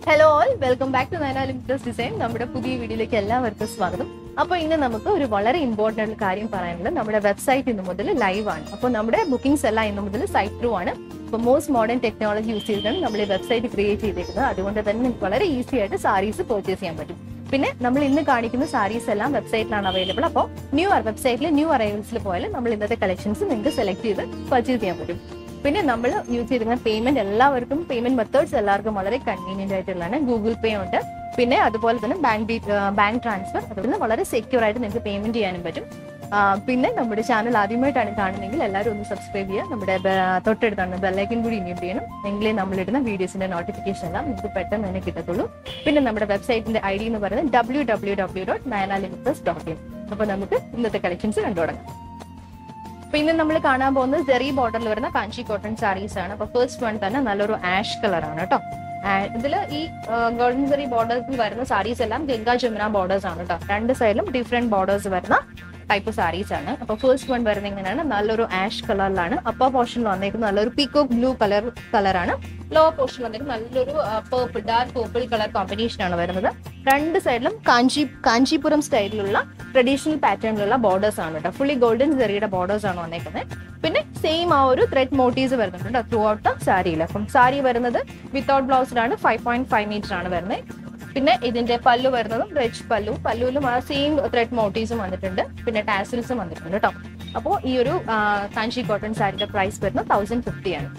hello all welcome back to Nayana Limits design നമ്മുടെ പുതിയ വീഡിയോയിലേക്ക് എല്ലാവർക്കും സ്വാഗതം അപ്പോൾ ഇന്ന് നമുക്ക് ഒരു വളരെ ഇമ്പോർട്ടൻ്റ് ആയിട്ടുള്ള കാര്യം പറയാനുള്ളത് നമ്മുടെ വെബ്സൈറ്റ് ഇന്ന് മുതൽ ലൈവ് ആണ് അപ്പോൾ നമ്മുടെ ബുക്കിംഗ്സ് എല്ലാം ഇന്ന് മുതൽ സൈറ്റ് ത്രൂ ആണ് ഇപ്പോൾ മോസ്റ്റ് മോഡേൺ ടെക്നോളജി യൂസ് ചെയ്തിട്ടാണ് നമ്മൾ ഈ വെബ്സൈറ്റ് ക്രിയേറ്റ് ചെയ്തിരിക്കുന്നത് അതുകൊണ്ട് തന്നെ നിങ്ങൾക്ക് വളരെ ഈസി ആയിട്ട് സാരീസ് പർച്ചേസ് ചെയ്യാൻ പറ്റും പിന്നെ നമ്മൾ ഇന്ന് കാണിക്കുന്ന സാരീസ് എല്ലാം വെബ്സൈറ്റിലാണ് അവൈലബിൾ അപ്പോൾ ന്യൂ വെബ്സൈറ്റിൽ ന്യൂ അറൈവൽസിൽ പോയാൽ നമ്മൾ ഇന്നത്തെ കളക്ഷൻസ് നിങ്ങൾക്ക് സെലക്ട് ചെയ്ത് പർച്ചേസ് ചെയ്യാൻ പറ്റും പിന്നെ നമ്മൾ യൂസ് ചെയ്തിരുന്ന പേയ്മെന്റ് എല്ലാവർക്കും പേയ്മെന്റ് മെത്തേഡ്സ് എല്ലാവർക്കും വളരെ കൺവീനിയന്റ് ആയിട്ടുള്ളതാണ് ഗൂഗിൾ പേ ഉണ്ട് പിന്നെ അതുപോലെ തന്നെ ബാങ്ക് ബാങ്ക് ട്രാൻസ്ഫർ അതുപോലെ വളരെ സെക്യൂർ ആയിട്ട് നിങ്ങൾക്ക് പേയ്മെന്റ് ചെയ്യാനും പറ്റും ആ, പിന്നെ നമ്മുടെ ചാനൽ ആദ്യമായിട്ടാണ് കാണുന്നതെങ്കിൽ എല്ലാവരും ഒന്ന് സബ്സ്ക്രൈബ് ചെയ്യുക നമ്മുടെ ബെ- തൊട്ടടുത്താണ് ബെല്ലൈക്കൻ കൂടി ഇനിയും ചെയ്യണം എങ്കിലേ നമ്മളിടുന്ന വീഡിയോസിന്റെ നോട്ടിഫിക്കേഷൻ എല്ലാം നിങ്ങൾക്ക് പെട്ടെന്ന് തന്നെ കിട്ടത്തുള്ളൂ പിന്നെ നമ്മുടെ വെബ്സൈറ്റിന്റെ ഐ ഡി എന്ന് പറയുന്നത് W W W dot Nayana Limits dot in അപ്പോൾ നമുക്ക് ഇന്നത്തെ കളക്ഷൻസ് കണ്ടു തുടങ്ങാം അപ്പൊ ഇന്ന് നമ്മൾ കാണാൻ പോകുന്നത് ജെറി ബോർഡറിൽ വരുന്ന കാഞ്ചി കോട്ടൺ സാരീസ് ആണ് അപ്പൊ ഫസ്റ്റ് വൺ തന്നെ നല്ലൊരു ആഷ് കളർ ആണ് കേട്ടോ ഇതില് ഈ ഗോൾഡൻ ജെറി ബോർഡേഴ്സിൽ വരുന്ന സാരീസ് എല്ലാം ഗംഗാ ജമുന ബോർഡേഴ്സ് ആണ് കേട്ടോ രണ്ട് സൈഡിലും ഡിഫറെന്റ് ബോർഡേഴ്സ് വരുന്ന ടൈപ്പ് സാരീസ് ആണ് അപ്പൊ ഫസ്റ്റ് വൺ വരുന്നത് ഇങ്ങനെയാണ് നല്ലൊരു ആഷ് കളറിലാണ് അപ്പർ പോർഷനിൽ വന്നേക്കുന്നത് നല്ലൊരു പീക്കോ ബ്ലൂ കളർ കളറാണ് ലോവർ പോർഷനിൽ വന്നേക്കുന്നത് നല്ലൊരു purple dark purple colour combination ആണ് വരുന്നത് രണ്ട് സൈഡിലും കാഞ്ചി കാഞ്ചീപുരം സ്റ്റൈലിലുള്ള ട്രഡീഷണൽ പാറ്റേണിലുള്ള ബോർഡേഴ്സ് ആണ് കേട്ടോ ഫുള്ളി ഗോൾഡൻ ജെറിയുടെ ബോർഡേഴ്സ് ആണ് വന്നേക്കുന്നത് പിന്നെ സെയിം ആ ഒരു ത്രെഡ് മോട്ടീവ്സ് വരുന്നുണ്ട് ത്രൂ ഔട്ട് ദ സാരിയിൽ അപ്പം സാരി വരുന്നത് വിത്തൗട്ട് ബ്ലൗസിലാണ് ഫൈവ് പോയിന്റ് ഫൈവ് മീറ്റർ ആണ് വരുന്നത് പിന്നെ ഇതിന്റെ പല്ലു വരുന്നതും റിച്ച് പല്ലു പല്ലുവിലും ആ സെയിം ത്രെഡ് മോട്ടീവ്സും വന്നിട്ടുണ്ട് പിന്നെ ടാസിൽസും വന്നിട്ടുണ്ട് കേട്ടോ അപ്പോൾ ഈ ഒരു ആ, കാഞ്ചി കോട്ടൺ സാരിയുടെ പ്രൈസ് വരുന്നത് തൗസൻഡ് ഫിഫ്റ്റി ആണ്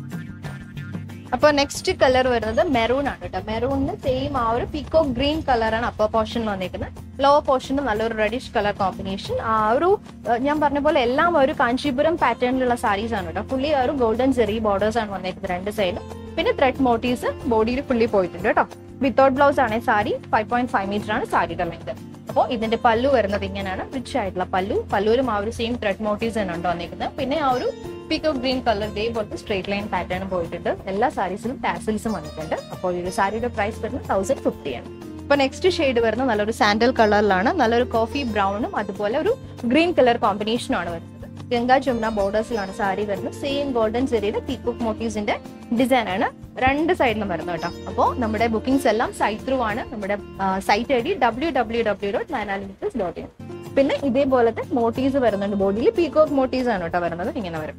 അപ്പൊ നെക്സ്റ്റ് കളർ വരുന്നത് മെറൂൺ ആണ് കേട്ടോ മെറൂണിന് സെയിം ആ ഒരു പീക്കോ ഗ്രീൻ കളറാണ് അപ്പർ പോർഷൻ വന്നിരിക്കുന്നത് ലോവർ പോർഷന് നല്ലൊരു റെഡിഷ് കളർ കോമ്പിനേഷൻ ആ ഒരു ഏഹ്, ഞാൻ പറഞ്ഞ പോലെ എല്ലാം ഒരു കാഞ്ചീപുരം പാറ്റേണിലുള്ള സാരീസ് ആണ് കേട്ടോ ഫുള്ളി ആ ഒരു ഗോൾഡൻ ജെറി ബോർഡേഴ്സ് ആണ് വന്നിരിക്കുന്നത് രണ്ട് സൈഡും പിന്നെ ത്രെഡ് മോട്ടീവ്സ് ബോഡിയിൽ ഫുള്ളി പോയിട്ടുണ്ട് കേട്ടോ വിത്തൗട്ട് ബ്ലൗസ് ആണ് sari five point five metre ആണ് സാരിയുടെ ലെങ്ത് അപ്പോൾ ഇതിന്റെ പല്ലു വരുന്നത് ഇങ്ങനെയാണ് റിച്ച് ആയിട്ടുള്ള പല്ലു പല്ലുവിലും ആ ഒരു സെയിം ത്രെഡ് മോട്ടീവ്സ് തന്നെ ഉണ്ടോ വന്നിരിക്കുന്നത് പിന്നെ ആ ഒരു പീക്കോ ഗ്രീൻ കളർ ഇതേപോലത്തെ സ്ട്രേറ്റ് ലൈൻ പാറ്റേൺ പോയിട്ടുണ്ട് എല്ലാ സാരീസിലും ടാസിൽസും വന്നിട്ടുണ്ട് അപ്പോൾ ഈ ഒരു സാരിയുടെ പ്രൈസ് വരുന്നത് തൗസൻഡ് ഫിഫ്റ്റി ആണ് ഇപ്പൊ നെക്സ്റ്റ് ഷെയ്ഡ് വരുന്നത് നല്ലൊരു സാൻഡൽ കളറിലാണ് നല്ലൊരു കോഫി ബ്രൗണും അതുപോലെ ഒരു ഗ്രീൻ കളർ കോമ്പിനേഷനും ആണ് വരുന്നത് ഗംഗാ ജമുന ബോർഡേഴ്സിലാണ് സാരി വരുന്നത് സെയിം ഗോൾഡൻ ചെറിയുടെ പീക്കോക്ക് മോട്ടീവ്സിന്റെ ഡിസൈൻ ആണ് രണ്ട് സൈഡിലും വരുന്നത് കേട്ടോ അപ്പോൾ നമ്മുടെ ബുക്കിംഗ്സ് എല്ലാം സൈറ്റ് ത്രൂ ആണ് നമ്മുടെ site I D W W W dot Nayana Limits dot in പിന്നെ ഇതേപോലത്തെ മോട്ടീവ്സ് വരുന്നുണ്ട് ബോഡിയിൽ പീക്കോക്ക് മോട്ടീവ്സ് ആണ് കേട്ടോ വരുന്നത് ഇങ്ങനെ വരും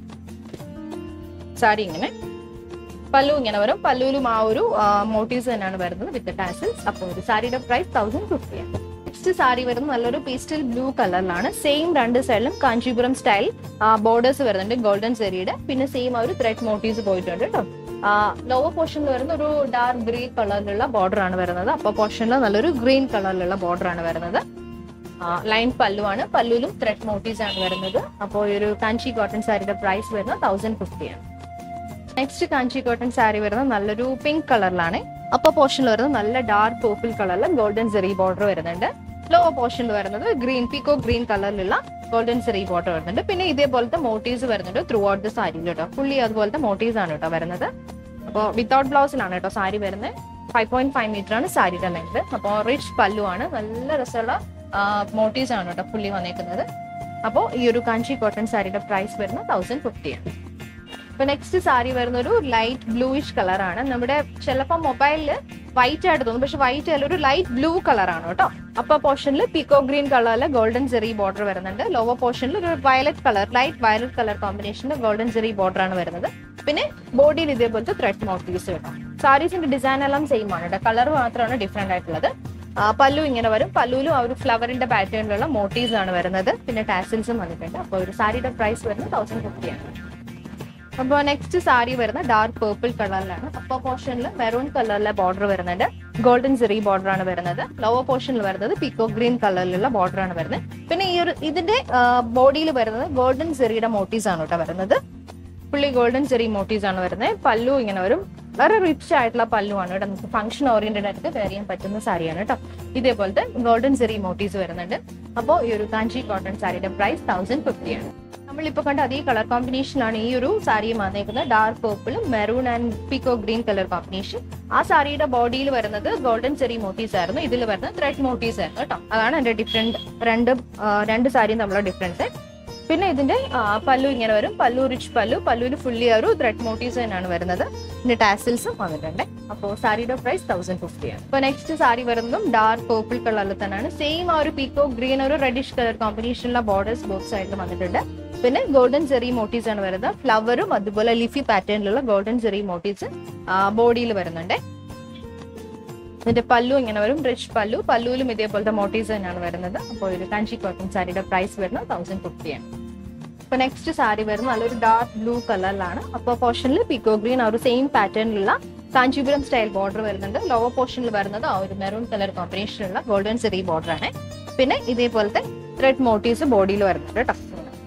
സാരി ഇങ്ങനെ പല്ലു ഇങ്ങനെ വരും പല്ലുവിലും ആ ഒരു മോട്ടീവ്സ് തന്നെയാണ് വരുന്നത് വിത്ത് ടാസിൽസ് അപ്പോൾ ഒരു സാരിയുടെ പ്രൈസ് തൗസൻഡ് ഫിഫ്റ്റി ആണ് നെക്സ്റ്റ് സാരി വരുന്നത് നല്ലൊരു പേസ്റ്റൽ ബ്ലൂ കളറിലാണ് സെയിം രണ്ട് സൈഡിലും കാഞ്ചീപുരം സ്റ്റൈൽ ബോർഡേഴ്സ് വരുന്നുണ്ട് ഗോൾഡൻ സെറിയുടെ പിന്നെ സെയിം ആ ഒരു ത്രെഡ് മോട്ടീവ്സ് പോയിട്ടുണ്ട് കേട്ടോ ലോവർ പോർഷനിൽ വരുന്ന ഒരു ഡാർക്ക് ഗ്രീൻ കളറിലുള്ള ബോർഡർ ആണ് വരുന്നത് അപ്പർ പോർഷനിൽ നല്ലൊരു ഗ്രീൻ കളറിലുള്ള ബോർഡർ ആണ് വരുന്നത് ലൈൻ പല്ലുവാണ് പല്ലുവിലും ത്രെഡ് മോട്ടീവ്സ് ആണ് വരുന്നത് അപ്പോൾ ഈ ഒരു കാഞ്ചി കോട്ടൺ സാരിയുടെ പ്രൈസ് വരുന്നത് തൗസൻഡ് ഫിഫ്റ്റി ആണ് നെക്സ്റ്റ് കാഞ്ചി കോട്ടൺ സാരി വരുന്നത് നല്ലൊരു പിങ്ക് കളറിലാണ് അപ്പർ പോർഷനിൽ വരുന്നത് നല്ല ഡാർക്ക് പേർപ്പിൾ കളറിൽ ഗോൾഡൻ സെറി ബോർഡർ വരുന്നുണ്ട് ലോവർ പോർഷനിൽ വരുന്നത് ഗ്രീൻ പീക്കോ ഗ്രീൻ കളറിലുള്ള ഗോൾഡൻ സെറി ബോർഡർ വരുന്നുണ്ട് പിന്നെ ഇതേപോലത്തെ മോട്ടീവ്സ് വരുന്നുണ്ട് ത്രൂ ഔട്ട് ദ സാരി കേട്ടോ ഫുള്ളി അതുപോലത്തെ മോട്ടീവ്സ് ആണ് കേട്ടോ വരുന്നത് അപ്പോൾ വിത്തൗട്ട് ബ്ലൗസിലാണ് കേട്ടോ സാരി വരുന്നത് ഫൈവ് പോയിന്റ് ഫൈവ് മീറ്റർ ആണ് സാരിയുടെ ലെങ്ത് അപ്പോൾ റിച്ച് പല്ലു ആണ് നല്ല രസമുള്ള മോട്ടീവ്സ് ആണ് കേട്ടോ ഫുള്ളി വന്നേക്കുന്നത് അപ്പോൾ ഈ ഒരു കാഞ്ചി കോട്ടൺ സാരിയുടെ പ്രൈസ് വരുന്നത് തൗസൻഡ് ഫിഫ്റ്റി ആണ് ഇപ്പൊ നെക്സ്റ്റ് സാരി വരുന്ന ഒരു ലൈറ്റ് ബ്ലൂയിഷ് കളറാണ് നമ്മുടെ ചിലപ്പോൾ മൊബൈലിൽ വൈറ്റ് ആയിട്ട് തോന്നും പക്ഷെ വൈറ്റ് അല്ല ഒരു ലൈറ്റ് ബ്ലൂ കളറാണ് കേട്ടോ അപ്പർ പോർഷനിൽ പീക്കോ ഗ്രീൻ കളറിൽ ഗോൾഡൻ ജെറി ബോർഡർ വരുന്നുണ്ട് ലോവർ പോർഷനിൽ ഒരു violet colour light violet colour കോമ്പിനേഷനിൽ ഗോൾഡൻ ജെറി ബോർഡർ ആണ് വരുന്നത് പിന്നെ ബോഡിയിൽ ഇതേപോലത്തെ ത്രെഡ് മോട്ടീവ്സ് കേട്ടോ സാരീസിന്റെ ഡിസൈൻ എല്ലാം സെയിം ആണ് കേട്ടോ കളർ മാത്രമാണ് ഡിഫറെന്റ് ആയിട്ടുള്ളത് ആ, പല്ലു ഇങ്ങനെ വരും പല്ലുവിലും ആ ഒരു ഫ്ലവറിന്റെ പാറ്റേണിലുള്ള മോട്ടീവ്സ് ആണ് വരുന്നത് പിന്നെ ടാസിൽസും വന്നിട്ടുണ്ട് അപ്പോൾ ഒരു സാരിയുടെ പ്രൈസ് വരുന്നത് തൗസൻഡ് ഫിഫ്റ്റി ആണ് അപ്പോൾ നെക്സ്റ്റ് സാരി വരുന്ന ഡാർക്ക് പേർപ്പിൾ കളറിലാണ് അപ്പർ പോർഷനിൽ മെറൂൺ കളറിലെ ബോർഡർ വരുന്നുണ്ട് ഗോൾഡൻ സെറി ബോർഡർ ആണ് വരുന്നത് ലോവർ പോർഷനിൽ വരുന്നത് പിക്കോ ഗ്രീൻ കളറിലുള്ള ബോർഡർ ആണ് വരുന്നത് പിന്നെ ഈ ഒരു ഇതിന്റെ ബോഡിയിൽ വരുന്നത് ഗോൾഡൻ സെറിയുടെ മോട്ടീവ്സ് ആണ് കേട്ടോ വരുന്നത് പുള്ളി ഗോൾഡൻ ചെറി മോട്ടീവ്സ് ആണ് വരുന്നത് പല്ലു ഇങ്ങനെ വരും വളരെ റിച്ച് ആയിട്ടുള്ള പല്ലു ആണ് കേട്ടോ നമുക്ക് ഫംഗ്ഷൻ ഓറിയന്റഡ് ആയിട്ട് വെയർ ചെയ്യാൻ പറ്റുന്ന സാരിയാണ് കേട്ടോ ഇതേപോലത്തെ ഗോൾഡൻ ചെറി മോട്ടീവ്സ് വരുന്നുണ്ട് അപ്പോൾ ഈ ഒരു കാഞ്ചി കോട്ടൺ സാരിയുടെ പ്രൈസ് തൗസൻഡ് ഫിഫ്റ്റി ആണ് നമ്മളിപ്പോൾ കണ്ട അതേ കളർ കോമ്പിനേഷനാണ് ഈ ഒരു സാരിയും വന്നേക്കുന്നത് ഡാർക്ക് പേർപ്പിളും maroon and peacock green colour combination ആ സാരിയുടെ ബോഡിയിൽ വരുന്നത് ഗോൾഡൻ ചെറി മോട്ടീവ്സ് ആയിരുന്നു ഇതിൽ വരുന്നത് ത്രെഡ് മോട്ടീവ്സ് ആയിരുന്നു കേട്ടോ അതാണ് എന്റെ ഡിഫറെന്റ് രണ്ട് ആ, രണ്ട് സാരിയും തമ്മിലുള്ള ഡിഫറൻസ് പിന്നെ ഇതിന്റെ ആ, പല്ലു ഇങ്ങനെ വരും പല്ലു റിച്ച് പല്ലു പല്ലുവിൽ ഫുള്ളി ഒരു ത്രെഡ് മോട്ടീവ്സ് തന്നെയാണ് വരുന്നത് പിന്നെ ടാസിൽസും വന്നിട്ടുണ്ട് അപ്പോൾ സാരിയുടെ പ്രൈസ് തൗസൻഡ് ഫിഫ്റ്റി ആണ് അപ്പോൾ നെക്സ്റ്റ് സാരി വരുന്നതും ഡാർക്ക് പേർപ്പിൾ കളറിൽ തന്നെയാണ് സെയിം ആ ഒരു പീക്കോ ഗ്രീൻ ഒരു റെഡിഷ് കളർ കോമ്പിനേഷനിലുള്ള ബോർഡേഴ്സ് ബോത്ത് സൈഡിൽ വന്നിട്ടുണ്ട് പിന്നെ ഗോൾഡൻ ചെറി മോട്ടീവ്സ് ആണ് വരുന്നത് ഫ്ലവറും അതുപോലെ ലിഫി പാറ്റേണിലുള്ള ഗോൾഡൻ ചെറി മോട്ടീവ്സ് ബോഡിയിൽ വരുന്നുണ്ട് ഇതിന്റെ പല്ലു ഇങ്ങനെ വരും റിച്ച് പല്ലു പല്ലുവിലും ഇതേപോലത്തെ മോട്ടീവ്സ് തന്നെയാണ് വരുന്നത് അപ്പോൾ ഒരു കഞ്ചി കോട്ടൺ സാരിയുടെ പ്രൈസ് വരുന്നത് തൗസൻഡ് ഫിഫ്റ്റി ആണ് ഇപ്പൊ നെക്സ്റ്റ് സാരി വരുന്നത് നല്ലൊരു ഡാർക്ക് ബ്ലൂ കളറിലാണ് അപ്പോൾ പോർഷനിൽ പിക്കോ ഗ്രീൻ ആ ഒരു സെയിം പാറ്റേണിലുള്ള കാഞ്ചീപുരം സ്റ്റൈൽ ബോർഡർ വരുന്നുണ്ട് ലോവർ പോർഷനിൽ വരുന്നത് ആ ഒരു മെറൂൺ കളർ കോമ്പിനേഷനുള്ള ഗോൾഡൻ ചെറി ബോർഡർ ആണ് പിന്നെ ഇതേപോലത്തെ ത്രെഡ് മോട്ടീവ്സ് ബോഡിയിൽ വരുന്നുണ്ട് കേട്ടോ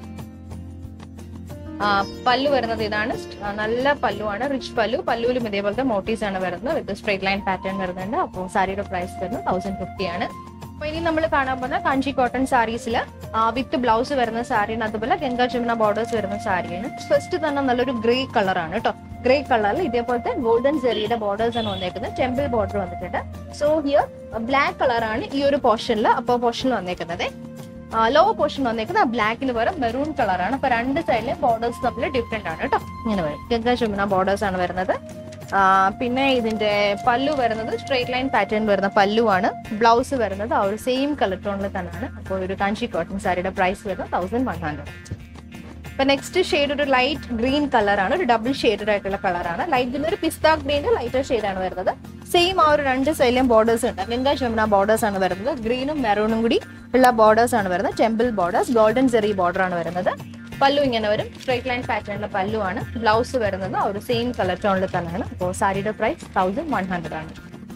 ആ, പല്ലു വരുന്നത് ഇതാണ് ആ, നല്ല പല്ലുവാണ് റിച്ച് പല്ലു പല്ലുവിലും ഇതേപോലത്തെ മോട്ടീവ്സ് ആണ് വരുന്നത് വിത്ത് സ്ട്രേറ്റ് ലൈൻ പാറ്റേൺ വരുന്നുണ്ട് അപ്പോൾ സാരിയുടെ പ്രൈസ് വരുന്നത് തൗസൻഡ് ഫിഫ്റ്റി ആണ് അപ്പൊ ഇനി നമ്മൾ കാണാൻ പോകുന്ന കാഞ്ചി കോട്ടൺ സാരീസിൽ വിത്ത് ബ്ലൗസ് വരുന്ന സാരിയാണ് അതുപോലെ ഗംഗാ ജമുന ബോർഡേഴ്സ് വരുന്ന സാരിയാണ് ഫസ്റ്റ് തന്നെ നല്ലൊരു ഗ്രേ കളറാണ് കേട്ടോ ഗ്രേ കളറിൽ ഇതേപോലത്തെ ഗോൾഡൻ ജെറിയുടെ ബോർഡേഴ്സ് ആണ് വന്നേക്കുന്നത് ടെമ്പിൾ ബോർഡർ വന്നിട്ടുണ്ട് സോ ഹിയർ ബ്ലാക്ക് കളറാണ് ഈ ഒരു പോർഷനിൽ അപ്പോൾ പോർഷനിൽ വന്നേക്കുന്നത് ലോവർ പോർഷൻ വന്നേക്കുന്നത് ബ്ലാക്കിൽ വരും മെറൂൺ കളറാണ് അപ്പൊ രണ്ട് സൈഡിലെ ബോർഡേഴ്സ് തമ്മിൽ ഡിഫറെന്റ് ആണ് കേട്ടോ ഇങ്ങനെ വരും ഗംഗാ ചുമന ബോർഡേഴ്സ് ആണ് വരുന്നത് ആ, പിന്നെ ഇതിന്റെ പല്ലു വരുന്നത് സ്ട്രേറ്റ് ലൈൻ പാറ്റേൺ വരുന്ന പല്ലുവാണ് ബ്ലൗസ് വരുന്നത് ആ ഒരു സെയിം കളർ ടോണിൽ തന്നെയാണ് അപ്പോൾ ഒരു കാഞ്ചി കോട്ടൺ സാരിയുടെ പ്രൈസ് വരുന്നത് തൗസൻഡ് വൺ ഹൺഡ്രഡ് ഇപ്പൊ നെക്സ്റ്റ് ഷെയ്ഡ് ഒരു ലൈറ്റ് ഗ്രീൻ കളറാണ് ഒരു ഡബിൾ ഷെയ്ഡഡ് ആയിട്ടുള്ള കളറാണ് ലൈറ്റ് ഒരു പിസ്ത ഗ്രീന്റെ ലൈറ്റർ ഷെയ്ഡാണ് വരുന്നത് സെയിം ആ ഒരു രണ്ട് സൈഡിലും ബോർഡേഴ്സ് ഉണ്ട് ഗംഗാ ജമുന ബോർഡേഴ്സ് ആണ് വരുന്നത് ഗ്രീനും മെറൂണും കൂടി ഉള്ള ബോർഡേഴ്സ് ആണ് വരുന്നത് temple borders golden zari border ആണ് വരുന്നത് പല്ലു ഇങ്ങനെ വരും സ്ട്രേറ്റ് ലൈൻ പാറ്റേണിലെ പല്ലു ആണ് ബ്ലൗസ് വരുന്നത് ആ ഒരു സെയിം കളർ ടോണിൽ തന്നെയാണ് അപ്പോൾ സാരിയുടെ പ്രൈസ് തൗസൻഡ് വൺ ഹൺഡ്രഡ് ആണ്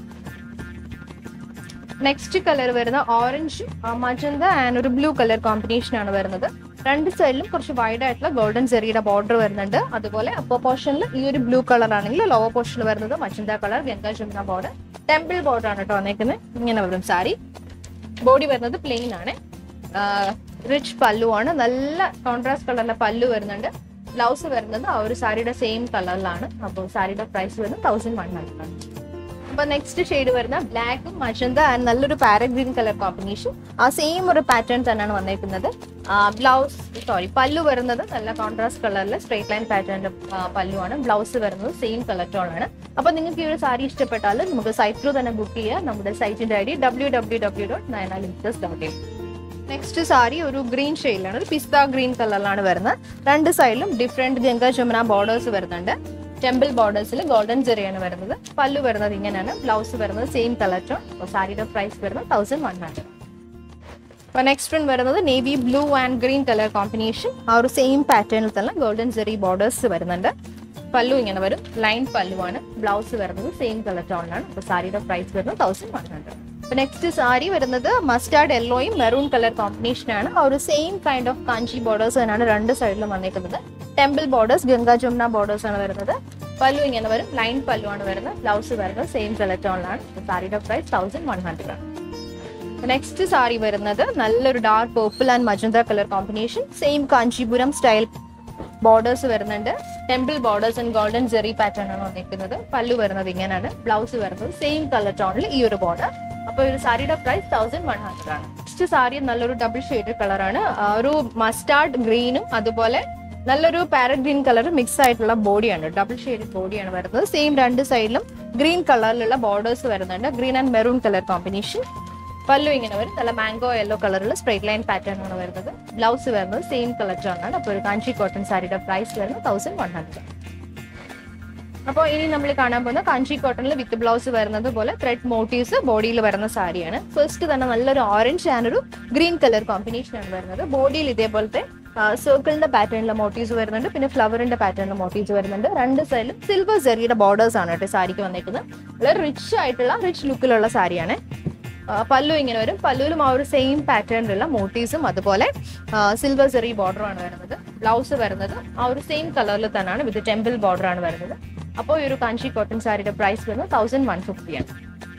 നെക്സ്റ്റ് കളർ വരുന്ന ഓറഞ്ച് മജന്ത ആൻഡ് ഒരു ബ്ലൂ കളർ കോമ്പിനേഷൻ ആണ് വരുന്നത് രണ്ട് സൈഡിലും കുറച്ച് വൈഡ് ആയിട്ടുള്ള ഗോൾഡൻ ചെറിയുടെ ബോർഡർ വരുന്നുണ്ട് അതുപോലെ അപ്പോ പോർഷനിൽ ഈ ഒരു ബ്ലൂ കളർ ആണെങ്കിൽ ലോവർ പോർഷനിൽ വരുന്നത് magenta colour Ganga Jamuna border temple border ആണ് കേട്ടോ വന്നേക്കുന്നത് ഇങ്ങനെ വരും സാരി ബോഡി വരുന്നത് പ്ലെയിൻ ആണ് റിച്ച് പല്ലു ആണ് നല്ല കോൺട്രാസ്റ്റ് കളറിലെ പല്ലു വരുന്നുണ്ട് ബ്ലൗസ് വരുന്നത് ആ ഒരു സാരിയുടെ സെയിം കളറിലാണ് അപ്പോൾ സാരിയുടെ പ്രൈസ് വരുന്നത് തൗസൻഡ് വൺ ഹൺഡ്രഡ് ആണ് അപ്പൊ നെക്സ്റ്റ് ഷെയ്ഡ് വരുന്ന ബ്ലാക്കും മജന്ത ആൻഡ് നല്ലൊരു പാരറ്റ് ഗ്രീൻ കളർ കോമ്പിനേഷൻ ആ സെയിം ഒരു പാറ്റേൺ തന്നെയാണ് വന്നേക്കുന്നത് ബ്ലൗസ് സോറി പല്ലു വരുന്നത് നല്ല കോൺട്രാസ്റ്റ് കളറിൽ സ്ട്രേറ്റ് ലൈൻ പാറ്റേണിന്റെ പല്ലുവാണ് ബ്ലൗസ് വരുന്നത് സെയിം കളർ ടോൺ ആണ് അപ്പൊ നിങ്ങൾക്ക് ഈ ഒരു സാരി ഇഷ്ടപ്പെട്ടാൽ നമുക്ക് സൈറ്റ് ത്രൂ തന്നെ ബുക്ക് ചെയ്യാം നമ്മുടെ സൈറ്റിന്റെ I D W W W dot Nayana Limits dot in next sari ഒരു ഗ്രീൻ ഷെയ്ഡിലാണ് ഒരു പിസ്ത ഗ്രീൻ കളറിലാണ് വരുന്നത് രണ്ട് സൈഡിലും ഡിഫറെന്റ് ഗംഗാ ജമുന ബോർഡേഴ്സ് വരുന്നുണ്ട് ടെമ്പിൾ ബോർഡേഴ്സിൽ ഗോൾഡൻ ചെറിയാണ് വരുന്നത് പല്ലു വരുന്നത് ഇങ്ങനെയാണ് ബ്ലൗസ് വരുന്നത് സെയിം കളർ ടോൺ അപ്പോൾ സാരിയുടെ പ്രൈസ് വരുന്നത് തൗസൻഡ് വൺ ഹൺഡ്രഡ് അപ്പോൾ നെക്സ്റ്റ് വൺ വരുന്നത് navy blue and green colour combination ആ ഒരു സെയിം പാറ്റേണിൽ തന്നെ ഗോൾഡൻ ചെറി ബോർഡേഴ്സ് വരുന്നുണ്ട് പല്ലു ഇങ്ങനെ വരും ലൈൻ പല്ലുവാണ് ബ്ലൗസ് വരുന്നത് സെയിം കളർ ടോണിലാണ് അപ്പോൾ സാരിയുടെ പ്രൈസ് വരുന്നത് thousand one hundred next sari വരുന്നത് മസ്റ്റാർഡ് യെല്ലോയും മെറൂൺ കളർ കോമ്പിനേഷൻ ആണ് ആ ഒരു same kind of Kanchi borders തന്നെയാണ് രണ്ട് സൈഡിലും വന്നേക്കുന്നത് temple borders Ganga Jamuna borders ആണ് വരുന്നത് പല്ലു ഇങ്ങനെ വരും ലൈൻ പല്ലു ആണ് വരുന്നത് ബ്ലൗസ് വരുന്നത് സെയിം കളർ ടോണിലാണ് സാരിയുടെ പ്രൈസ് തൗസൻഡ് വൺ ഹൺഡ്രഡ് ആണ് നെക്സ്റ്റ് സാരി വരുന്നത് നല്ലൊരു dark purple and magenta colour combination same Kanchipuram style borders വരുന്നുണ്ട് temple borders and golden zari pattern ആണ് വന്നിരിക്കുന്നത് പല്ലു വരുന്നത് ഇങ്ങനെയാണ് ബ്ലൗസ് വരുന്നത് സെയിം കളർ ടോണിൽ ഈ ഒരു ബോർഡർ അപ്പൊ ഒരു സാരിയുടെ പ്രൈസ് തൗസൻഡ് വൺ ഹൺഡ്രഡ് ആണ് നെക്സ്റ്റ് സാരി നല്ലൊരു ഡബിൾ ഷെയ്ഡ് കളറാണ് ഒരു മസ്റ്റാർഡ് ഗ്രീനും അതുപോലെ നല്ലൊരു പാരറ്റ് ഗ്രീൻ കളർ മിക്സ് ആയിട്ടുള്ള ബോഡിയാണ് ഡബിൾ ഷെയ്ഡ് ബോഡിയാണ് വരുന്നത് സെയിം രണ്ട് സൈഡിലും ഗ്രീൻ കളറിലുള്ള ബോർഡേഴ്സ് വരുന്നുണ്ട് green and maroon colour combination pallu ഇങ്ങനെ വരും നല്ല മാംഗോ യെല്ലോ കളറിൽ സ്ട്രേറ്റ് ലൈൻ പാറ്റേൺ ആണ് വരുന്നത് ബ്ലൗസ് വരുന്നത് സെയിം കളർ ടോണാണ് അപ്പോൾ ഒരു കാഞ്ചി കോട്ടൺ സാരിയുടെ പ്രൈസ് വരുന്നത് തൗസൻഡ് വൺ ഹൺഡ്രഡ് അപ്പോൾ ഇനി നമ്മൾ കാണാൻ പോകുന്ന കാഞ്ചി കോട്ടണിൽ വിത്ത് ബ്ലൗസ് വരുന്നത് പോലെ ത്രെഡ് മോട്ടീവ്സ് ബോഡിയിൽ വരുന്ന സാരിയാണ് ഫസ്റ്റ് തന്നെ നല്ലൊരു ഓറഞ്ച് ആൻഡ് ഒരു ഗ്രീൻ കളർ കോമ്പിനേഷൻ ആണ് വരുന്നത് ബോഡിയിൽ ഇതേപോലത്തെ സർക്കിളിന്റെ പാറ്റേണിലെ മോട്ടീവ്സ് വരുന്നുണ്ട് പിന്നെ ഫ്ലവറിന്റെ പാറ്റേണിലെ മോട്ടീവ്സ് വരുന്നുണ്ട് രണ്ട് സൈഡിലും സിൽവർ സെറിയുടെ ബോർഡേഴ്സ് ആണ് കേട്ടോ സാരിക്ക് വന്നേക്കുന്നത് വളരെ റിച്ച് ആയിട്ടുള്ള റിച്ച് ലുക്കിലുള്ള സാരിയാണ് ആ, പല്ലു ഇങ്ങനെ വരും പല്ലുവിലും ആ ഒരു സെയിം പാറ്റേണിലുള്ള മോട്ടീവ്സും അതുപോലെ സിൽവർ സെറി ബോർഡറും ആണ് വരുന്നത് ബ്ലൗസ് വരുന്നത് ആ ഒരു സെയിം കളറിൽ തന്നെയാണ് വിത്ത് ടെമ്പിൾ ബോർഡർ ആണ് വരുന്നത് അപ്പോൾ ഈ ഒരു കാഞ്ചി കോട്ടൺ സാരിയുടെ പ്രൈസ് വരുന്നത് തൗസൻഡ് വൺ ഫിഫ്റ്റി ആണ്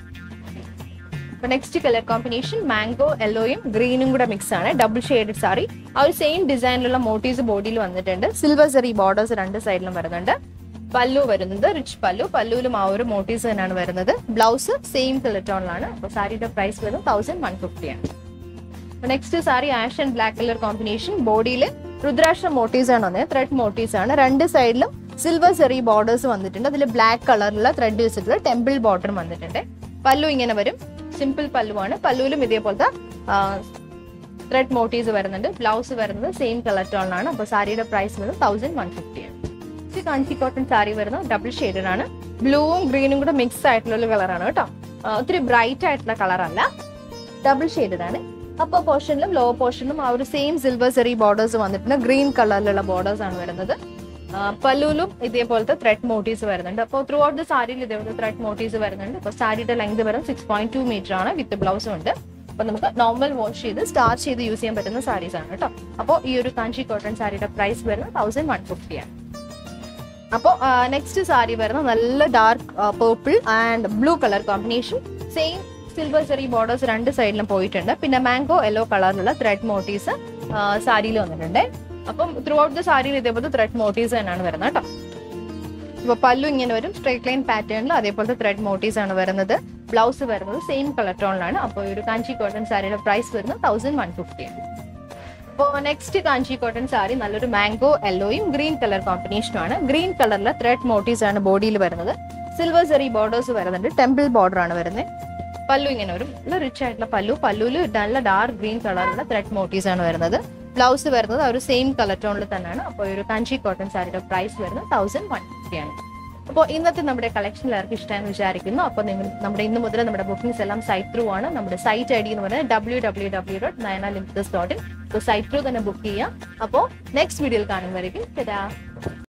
നെക്സ്റ്റ് കളർ കോമ്പിനേഷൻ മാംഗോ യെല്ലോയും ഗ്രീനും കൂടെ മിക്സ് ആണ് ഡബിൾ ഷെയ്ഡഡ് സാരി ആ ഒരു സെയിം ഡിസൈനിലുള്ള മോട്ടീവ്സ് ബോഡിയിൽ വന്നിട്ടുണ്ട് സിൽവർ സെറി ബോർഡേഴ്സ് രണ്ട് സൈഡിലും വരുന്നുണ്ട് പല്ലു വരുന്നത് റിച്ച് പല്ലു പല്ലുവിലും ആ ഒരു മോട്ടീവ്സ് തന്നെയാണ് വരുന്നത് ബ്ലൗസ് സെയിം കളർ ടോണിലാണ് അപ്പോൾ സാരിയുടെ പ്രൈസ് വരുന്നത് തൗസൻഡ് വൺ ഫിഫ്റ്റി ആണ് next sari ash and black colour combination ബോഡിയിൽ രുദ്രാക്ഷ മോട്ടീവ്സ് ആണ് വന്നത് ത്രെഡ് മോട്ടീവ്സ് ആണ് രണ്ട് സൈഡിലും സിൽവർ സെറി ബോർഡേഴ്സ് വന്നിട്ടുണ്ട് അതിൽ ബ്ലാക്ക് കളറിലുള്ള ത്രെഡ് വെച്ചിട്ടുള്ള ടെമ്പിൾ ബോർഡർ വന്നിട്ടുണ്ട് പല്ലു ഇങ്ങനെ വരും സിമ്പിൾ പല്ലുവാണ് പല്ലുവിലും ഇതേപോലത്തെ ത്രെഡ് മോട്ടീവ്സ് വരുന്നുണ്ട് ബ്ലൗസ് വരുന്നത് സെയിം കളർ ടോണിലാണ് അപ്പോൾ സാരിയുടെ പ്രൈസ് വരുന്നത് തൗസൻഡ് വൺ ഫിഫ്റ്റി ആണ് ഇത് കാഞ്ചി കോട്ടൺ സാരി വരുന്നത് ഡബിൾ ഷെയ്ഡഡ് ആണ് ബ്ലൂവും ഗ്രീനും കൂടെ മിക്സ് ആയിട്ടുള്ള ഒരു കളറാണ് കേട്ടോ ആ, ഒത്തിരി ബ്രൈറ്റ് ആയിട്ടുള്ള കളറല്ല ഡബിൾ ഷെയ്ഡഡ് ആണ് അപ്പർ പോർഷനിലും ലോ പോർഷനിലും ആ ഒരു സെയിം സിൽവർ സെറി ബോർഡേഴ്സ് വന്നിട്ടുണ്ട് ഗ്രീൻ കളറിലുള്ള ബോർഡേഴ്സ് ആണ് വരുന്നത് ആ, പല്ലുവിലും ഇതേപോലത്തെ ത്രെഡ് മോട്ടീവ്സ് വരുന്നുണ്ട് അപ്പോൾ ത്രൂ ഔട്ട് ദ സാരിയിൽ ഇതേപോലത്തെ ത്രെഡ് മോട്ടീവ്സ് വരുന്നുണ്ട് അപ്പോൾ സാരിയുടെ ലെങ്ത് വരുന്നത് സിക്സ് പോയിന്റ് ടു മീറ്റർ ആണ് വിത്ത് ബ്ലൗസും ഉണ്ട് അപ്പോൾ നമുക്ക് നോർമൽ വാഷ് ചെയ്ത് സ്റ്റാർച്ച് ചെയ്ത് യൂസ് ചെയ്യാൻ പറ്റുന്ന സാരീസ് ആണ് കേട്ടോ അപ്പോൾ ഈ ഒരു കാഞ്ചി കോട്ടൺ സാരിയുടെ പ്രൈസ് വരുന്നത് തൗസൻഡ് വൺ ഫിഫ്റ്റി ആണ് അപ്പോൾ നെക്സ്റ്റ് സാരി വരുന്നത് നല്ല dark purple and blue colour combination same silver zari borders രണ്ട് സൈഡിലും പോയിട്ടുണ്ട് പിന്നെ മാംഗോ യെല്ലോ കളറിലുള്ള ത്രെഡ് മോട്ടീവ്സ് സാരിയിൽ വന്നിട്ടുണ്ട് അപ്പം ത്രൂ ഔട്ട് ദ സാരിയിൽ ഇതേപോലത്തെ ത്രെഡ് മോട്ടീവ്സ് തന്നെയാണ് വരുന്നത് കേട്ടോ ഇപ്പൊ പല്ലു ഇങ്ങനെ വരും സ്ട്രേറ്റ് ലൈൻ പാറ്റേണിൽ അതേപോലത്തെ ത്രെഡ് മോട്ടീവ്സ് ആണ് വരുന്നത് ബ്ലൗസ് വരുന്നത് സെയിം കളർ ടോണിലാണ് അപ്പോൾ ഒരു കാഞ്ചി കോട്ടൺ സാരിയുടെ പ്രൈസ് വരുന്നത് തൗസൻഡ് വൺ ഫിഫ്റ്റി ആണ് അപ്പോൾ നെക്സ്റ്റ് കാഞ്ചി കോട്ടൺ സാരി നല്ലൊരു മാംഗോ യെല്ലോയും ഗ്രീൻ കളർ കോമ്പിനേഷനും ആണ് ഗ്രീൻ കളറിലെ ത്രെഡ് മോട്ടീവ്സ് ആണ് ബോഡിയിൽ വരുന്നത് സിൽവർ സെറി ബോർഡേഴ്സ് വരുന്നുണ്ട് ടെമ്പിൾ ബോർഡർ ആണ് വരുന്നത് പല്ലു ഇങ്ങനെ വരും നല്ല റിച്ച് ആയിട്ടുള്ള പല്ലു പല്ലുവിൽ നല്ല ഡാർക്ക് ഗ്രീൻ കളറിലുള്ള ത്രെഡ് മോട്ടീവ്സ് ആണ് വരുന്നത് ബ്ലൗസ് വരുന്നത് ആ ഒരു സെയിം കളർ ടോണിൽ തന്നെയാണ് അപ്പോൾ ഒരു കാഞ്ചി കോട്ടൺ സാരിയുടെ പ്രൈസ് വരുന്നത് തൗസൻഡ് വൺ ഫിഫ്റ്റി ആണ് അപ്പോൾ ഇന്നത്തെ നമ്മുടെ കളക്ഷൻ എല്ലാവർക്കും ഇഷ്ടമാണെന്ന് വിചാരിക്കുന്നു അപ്പോൾ നിങ്ങൾ നമ്മുടെ ഇന്ന് മുതൽ നമ്മുടെ ബുക്കിംഗ്സ് എല്ലാം സൈറ്റ് ത്രൂ ആണ് നമ്മുടെ സൈറ്റ് ഐ ഡി എന്ന് പറയുന്നത് W W W dot Nayana Limits dot in അപ്പോൾ സൈറ്റ് ത്രൂ തന്നെ ബുക്ക് ചെയ്യാം അപ്പോൾ നെക്സ്റ്റ് വീഡിയോയിൽ കാണുമ്പോഴേക്കും